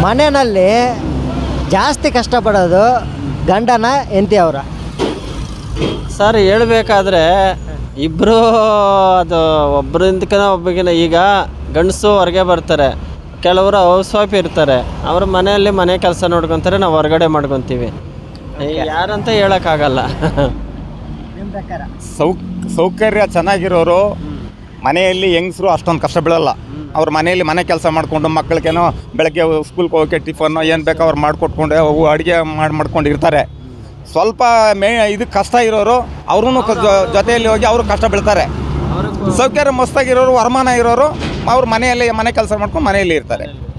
ಮನೆಯಲ್ಲಿ ಜಾಸ್ತಿ ಕಷ್ಟಪಡೋದು ಗಂಡನ ಹೆಂಡತಿ ಅವರ ಸರ್ ಹೇಳ್ಬೇಕಾದ್ರೆ ಇಬ್ಬರು ಅದು ಒಬ್ಬರಿಂದಕಿನ ಒಬ್ಬಗಿನ ಈಗ ಗಂಡಸು ಹೊರಗೆ ಬರ್ತಾರೆ ಕೆಲವರು ಹೌಸ್ ವೈಫ್ ಇರ್ತಾರೆ ಅವ್ರ ಮನೆಯಲ್ಲಿ ಮನೆ ಕೆಲಸ ನೋಡ್ಕೊತಾರೆ ನಾವು ಹೊರಗಡೆ ಮಾಡ್ಕೊತೀವಿ ಯಾರಂತ ಹೇಳೋಕ್ಕಾಗಲ್ಲ ಸೌಕ್ ಸೌಕರ್ಯ ಚೆನ್ನಾಗಿರೋರು ಮನೆಯಲ್ಲಿ ಹೆಂಗಸರು ಅಷ್ಟೊಂದು ಕಷ್ಟ ಬೀಳಲ್ಲ ಅವ್ರ ಮನೆಯಲ್ಲಿ ಮನೆ ಕೆಲಸ ಮಾಡಿಕೊಂಡು ಮಕ್ಕಳಿಗೇನೋ ಬೆಳಗ್ಗೆ ಸ್ಕೂಲ್ಗೆ ಹೋಗೋಕೆ ಟಿಫನ್ನು ಏನು ಬೇಕೋ ಅವ್ರು ಮಾಡಿಕೊಟ್ಕೊಂಡು ಅವು ಅಡುಗೆ ಮಾಡಿ ಮಾಡ್ಕೊಂಡು ಇರ್ತಾರೆ ಸ್ವಲ್ಪ ಮೇ ಇದು ಕಷ್ಟ ಇರೋರು ಅವ್ರೂ ಜೊತೆಯಲ್ಲಿ ಹೋಗಿ ಅವರು ಕಷ್ಟ ಬೀಳ್ತಾರೆ ಸೌಕರ್ಯ ಮಸ್ತಾಗಿರೋರು ವರಮಾನ ಇರೋರು ಅವ್ರ ಮನೆಯಲ್ಲಿ ಮನೆ ಕೆಲಸ ಮಾಡ್ಕೊಂಡು ಮನೆಯಲ್ಲಿ ಇರ್ತಾರೆ